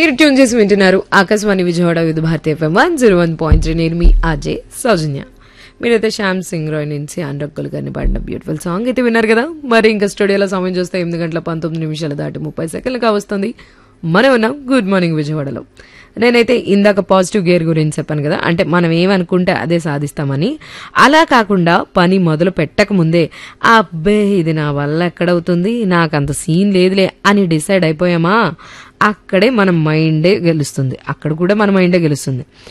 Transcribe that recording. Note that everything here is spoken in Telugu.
మీరు ట్యూన్ చేసి వింటున్నారు Akashvani Vijayawada Vividh Bharati FM one zero one point three నేను మీ అజయ్ సౌజన్య మీరైతే శ్యామ్ సింగ్ రాయ్ నుంచి అనురక్కులు గారిని పాడిన బ్యూటిఫుల్ సాంగ్ అయితే విన్నారు కదా మరి ఇంకా స్టూడియోలో సమయం చూస్తే ఎనిమిది గంటల పంతొమ్మిది నిమిషాలు దాటి ముప్పై సెకండ్లు కావస్తుంది మనం ఉన్నాం గుడ్ మార్నింగ్ విజయవాడలో నేనైతే ఇందాక పాజిటివ్ గేర్ గురించి చెప్పాను కదా అంటే మనం ఏమనుకుంటే అదే సాధిస్తామని అలా కాకుండా పని మొదలు పెట్టక ముందే అబ్బే ఇది నా వల్ల ఎక్కడవుతుంది నాకు అంత సీన్ లేదులే అని డిసైడ్ అయిపోయామా అక్కడే మన మైండే గెలుస్తుంది అక్కడ కూడా మన మైండే గెలుస్తుంది